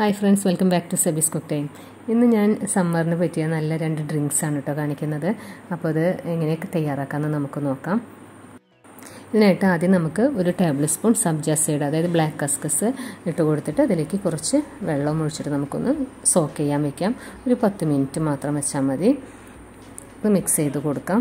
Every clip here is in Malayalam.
hi friends welcome back to Sebi's cook time ഇന്ന് ഞാൻ സമ്മറിന് പറ്റിയ നല്ല രണ്ട് ഡ്രിങ്ക്സ് ആണ് കേട്ടോ കാണിക്കുന്നത് അപ്പോൾ അത് എങ്ങനെയൊക്കെ തയ്യാറാക്കാമെന്ന് നമുക്ക് നോക്കാം ഇതിനായിട്ട് ആദ്യം നമുക്ക് ഒരു ടേബിൾ സ്പൂൺ സബ്ജ സീഡ് അതായത് ബ്ലാക്ക് കസ്കസ് ഇട്ട് കൊടുത്തിട്ട് അതിലേക്ക് കുറച്ച് വെള്ളം ഒഴിച്ചിട്ട് നമുക്കൊന്ന് സോക്ക് ചെയ്യാൻ വെക്കാം ഒരു പത്ത് മിനിറ്റ് മാത്രം വെച്ചാൽ മതി ഇത് മിക്സ് ചെയ്ത് കൊടുക്കാം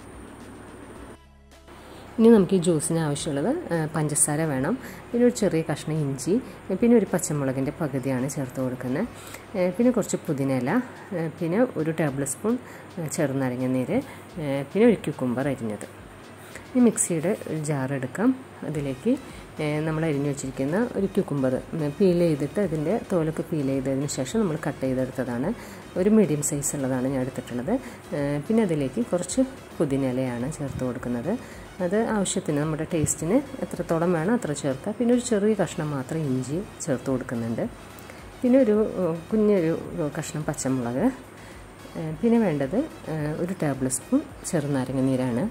ഇനി നമുക്ക് ഈ ജ്യൂസിന് ആവശ്യമുള്ളത് പഞ്ചസാര വേണം പിന്നെ ഒരു ചെറിയ കഷ്ണം ഇഞ്ചി പിന്നെ ഒരു പച്ചമുളകിൻ്റെ പകുതിയാണ് ചേർത്ത് കൊടുക്കുന്നത് പിന്നെ കുറച്ച് പുതിനയില പിന്നെ ഒരു ടേബിൾ സ്പൂൺ ചെറുനാരങ്ങ നീര് പിന്നെ ഒരു ക്യുക്കുംബർ അരിഞ്ഞത് ഈ മിക്സിയുടെ ഒരു ജാർ എടുക്കാം അതിലേക്ക് നമ്മൾ അരിഞ്ഞു വെച്ചിരിക്കുന്ന ഒരു ക്യുക്കുംബർ പീൽ ചെയ്തിട്ട് അതിൻ്റെ തോലൊക്കെ പീൽ ചെയ്തതിന് ശേഷം നമ്മൾ കട്ട് ചെയ്തെടുത്തതാണ് ഒരു മീഡിയം സൈസ് ഉള്ളതാണ് ഞാൻ എടുത്തിട്ടുള്ളത് പിന്നെ അതിലേക്ക് കുറച്ച് പുതിനയിലയാണ് ചേർത്ത് കൊടുക്കുന്നത് അത് ആവശ്യത്തിന് നമ്മുടെ ടേസ്റ്റിന് എത്രത്തോളം വേണം അത്ര ചേർക്കുക പിന്നെ ഒരു ചെറിയ കഷ്ണം മാത്രം ഇഞ്ചി ചേർത്ത് കൊടുക്കുന്നുണ്ട് പിന്നെ ഒരു കുഞ്ഞൊരു കഷ്ണം പച്ചമുളക് പിന്നെ വേണ്ടത് ഒരു ടേബിൾ സ്പൂൺ ചെറുനാരങ്ങ നീരാണ്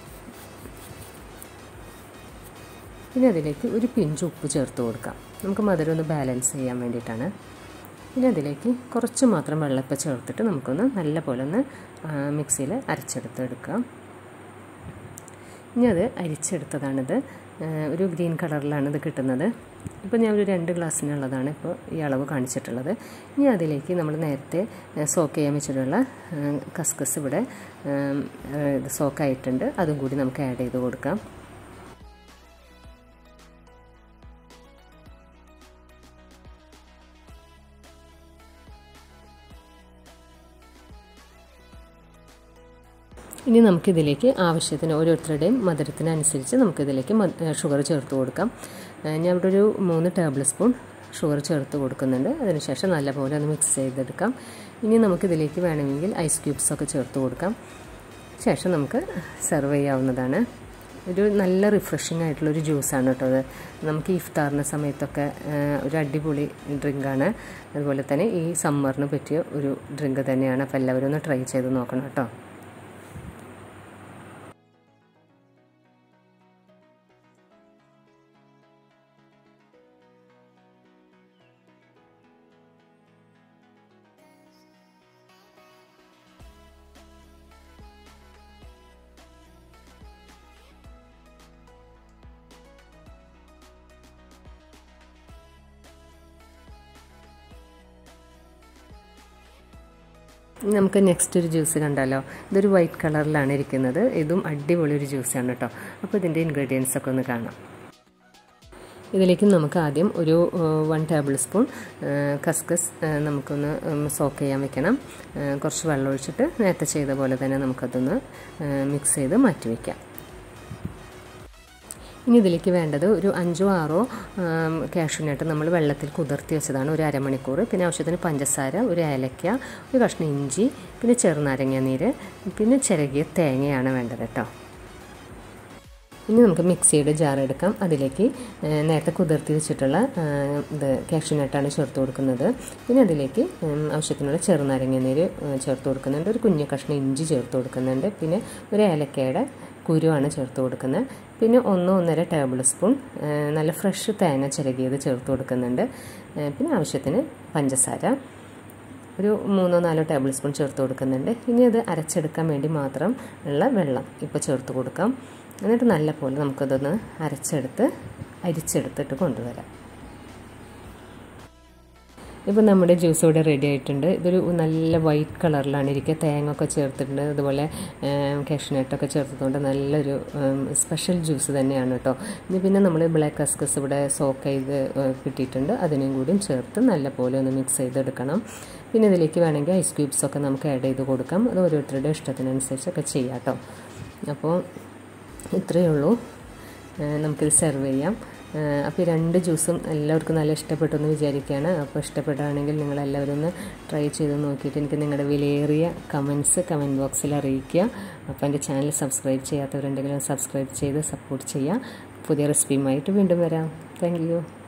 പിന്നെ അതിലേക്ക് ഒരു പിഞ്ച് ഉപ്പ് ചേർത്ത് കൊടുക്കാം നമുക്ക് മധുരം ഒന്ന് ബാലൻസ് ചെയ്യാൻ വേണ്ടിയിട്ടാണ് പിന്നെ അതിലേക്ക് കുറച്ച് മാത്രം വെള്ളപ്പം ചേർത്തിട്ട് നമുക്കൊന്ന് നല്ല പോലെ ഒന്ന് മിക്സിയിൽ അരച്ചെടുത്ത് എടുക്കാം ഇനി അത് അരിച്ചെടുത്തതാണിത് ഒരു ഗ്രീൻ കളറിലാണ് ഇത് കിട്ടുന്നത് ഇപ്പോൾ ഞാൻ ഒരു രണ്ട് ഗ്ലാസ്സിനുള്ളതാണ് ഇപ്പോൾ ഈ അളവ് കാണിച്ചിട്ടുള്ളത് ഇനി അതിലേക്ക് നമ്മൾ നേരത്തെ സോക്ക് ചെയ്യാൻ വെച്ചിട്ടുള്ള കസ്കസ് ഇവിടെ ഇത് സോക്കായിട്ടുണ്ട് അതും കൂടി നമുക്ക് ആഡ് ചെയ്ത് കൊടുക്കാം ഇനി നമുക്കിതിലേക്ക് ആവശ്യത്തിന് ഓരോരുത്തരുടെയും മധുരത്തിനനുസരിച്ച് നമുക്കിതിലേക്ക് ഷുഗർ ചേർത്ത് കൊടുക്കാം ഞാൻ ഇവിടെ ഒരു മൂന്ന് ടേബിൾ സ്പൂൺ ഷുഗർ ചേർത്ത് കൊടുക്കുന്നുണ്ട് അതിനുശേഷം നല്ലപോലെ ഒന്ന് മിക്സ് ചെയ്തെടുക്കാം ഇനി നമുക്കിതിലേക്ക് വേണമെങ്കിൽ ഐസ് ക്യൂബ്സൊക്കെ ചേർത്ത് കൊടുക്കാം ശേഷം നമുക്ക് സെർവ് ചെയ്യാവുന്നതാണ് ഒരു നല്ല റിഫ്രഷിംഗ് ആയിട്ടുള്ളൊരു ജ്യൂസാണ് കേട്ടോ അത് നമുക്ക് ഇഫ്താറിൻ്റെ സമയത്തൊക്കെ ഒരു അടിപൊളി ഡ്രിങ്കാണ് അതുപോലെ തന്നെ ഈ സമ്മറിന് പറ്റിയ ഒരു ഡ്രിങ്ക് തന്നെയാണ് അപ്പോൾ എല്ലാവരും ഒന്ന് ട്രൈ ചെയ്ത് നോക്കണം കേട്ടോ നമുക്ക് നെക്സ്റ്റ് ഒരു ജ്യൂസ് കണ്ടാലോ ഇതൊരു വൈറ്റ് കളറിലാണ് ഇരിക്കുന്നത് ഇതും അടിപൊളി ഒരു ജ്യൂസാണ് കേട്ടോ അപ്പോൾ ഇതിൻ്റെ ഇൻഗ്രീഡിയൻസ് ഒക്കെ ഒന്ന് കാണാം ഇതിലേക്ക് നമുക്ക് ആദ്യം ഒരു വൺ ടേബിൾ സ്പൂൺ കസ്കസ് നമുക്കൊന്ന് സോക്ക് ചെയ്യാൻ വെക്കണം കുറച്ച് വെള്ളം ഒഴിച്ചിട്ട് നേരത്തെ ചെയ്ത പോലെ തന്നെ നമുക്കതൊന്ന് മിക്സ് ചെയ്ത് മാറ്റി വയ്ക്കാം ഇനി ഇതിലേക്ക് വേണ്ടത് ഒരു അഞ്ചോ ആറോ കാഷ്യൂനട്ട് നമ്മൾ വെള്ളത്തിൽ കുതിർത്തി വെച്ചതാണ് ഒരു അരമണിക്കൂർ പിന്നെ ആവശ്യത്തിന് പഞ്ചസാര ഒരു ഏലക്ക ഒരു കഷ്ണം ഇഞ്ചി പിന്നെ ചെറുനാരങ്ങ നീര് പിന്നെ ചിരകിയ തേങ്ങയാണ് വേണ്ടത് കേട്ടോ ഇനി നമുക്ക് മിക്സിയുടെ ജാർ എടുക്കാം അതിലേക്ക് നേരത്തെ കുതിർത്തി വെച്ചിട്ടുള്ള ഇത് കാഷ്യൂനട്ടാണ് ചേർത്ത് കൊടുക്കുന്നത് പിന്നെ അതിലേക്ക് ആവശ്യത്തിനുള്ള ചെറുനാരങ്ങ നീര് ചേർത്ത് കൊടുക്കുന്നുണ്ട് ഒരു കുഞ്ഞു കഷ്ണം ഇഞ്ചി ചേർത്ത് കൊടുക്കുന്നുണ്ട് പിന്നെ ഒരു ഏലക്കയുടെ കുരുവാണ് ചേർത്ത് കൊടുക്കുന്നത് പിന്നെ ഒന്നോ ഒന്നര ടേബിൾ സ്പൂൺ നല്ല ഫ്രഷ് തേങ്ങ ചിരകിയത് ചേർത്ത് കൊടുക്കുന്നുണ്ട് പിന്നെ ആവശ്യത്തിന് പഞ്ചസാര ഒരു മൂന്നോ നാലോ ടേബിൾ സ്പൂൺ ചേർത്ത് കൊടുക്കുന്നുണ്ട് ഇനി അത് അരച്ചെടുക്കാൻ വേണ്ടി മാത്രം ഉള്ള വെള്ളം ഇപ്പോൾ ചേർത്ത് കൊടുക്കാം എന്നിട്ട് നല്ലപോലെ നമുക്കതൊന്ന് അരച്ചെടുത്ത് അരിച്ചെടുത്തിട്ട് കൊണ്ടുവരാം ഇപ്പോൾ നമ്മുടെ ജ്യൂസ് ഇവിടെ റെഡി ആയിട്ടുണ്ട് ഇതൊരു നല്ല വൈറ്റ് കളറിലാണ് ഇരിക്കുക തേങ്ങ ഒക്കെ ചേർത്തിട്ടുണ്ട് അതുപോലെ കാഷ്നട്ടൊക്കെ ചേർത്തതുകൊണ്ട് നല്ലൊരു സ്പെഷ്യൽ ജ്യൂസ് തന്നെയാണ് കേട്ടോ ഇനി പിന്നെ നമ്മൾ ബ്ലാക്ക് കസ്കസ് ഇവിടെ സോക്ക് ചെയ്ത് കിട്ടിയിട്ടുണ്ട് അതിനെയും കൂടിയും ചേർത്ത് നല്ലപോലെ ഒന്ന് മിക്സ് ചെയ്തെടുക്കണം പിന്നെ ഇതിലേക്ക് വേണമെങ്കിൽ ഐസ് ക്യൂബ്സൊക്കെ നമുക്ക് ആഡ് ചെയ്ത് കൊടുക്കാം അത് ഓരോരുത്തരുടെ ഇഷ്ടത്തിനനുസരിച്ചൊക്കെ ചെയ്യാം കേട്ടോ അപ്പോൾ ഇത്രയേ ഉള്ളൂ നമുക്കിത് സെർവ് ചെയ്യാം അപ്പോൾ ഈ രണ്ട് ജ്യൂസും എല്ലാവർക്കും നല്ല ഇഷ്ടപ്പെട്ടു എന്ന് വിചാരിക്കുകയാണ് അപ്പോൾ ഇഷ്ടപ്പെടുകയാണെങ്കിൽ നിങ്ങളെല്ലാവരും ഒന്ന് ട്രൈ ചെയ്ത് നോക്കിയിട്ട് എനിക്ക് നിങ്ങളുടെ വിലയേറിയ കമൻസ് കമൻറ്റ് ബോക്സിൽ അറിയിക്കുക അപ്പോൾ എൻ്റെ ചാനൽ സബ്സ്ക്രൈബ് ചെയ്യാത്തവരുണ്ടെങ്കിലും സബ്സ്ക്രൈബ് ചെയ്ത് സപ്പോർട്ട് ചെയ്യുക പുതിയ റെസിപ്പിയുമായിട്ട് വീണ്ടും വരാം താങ്ക്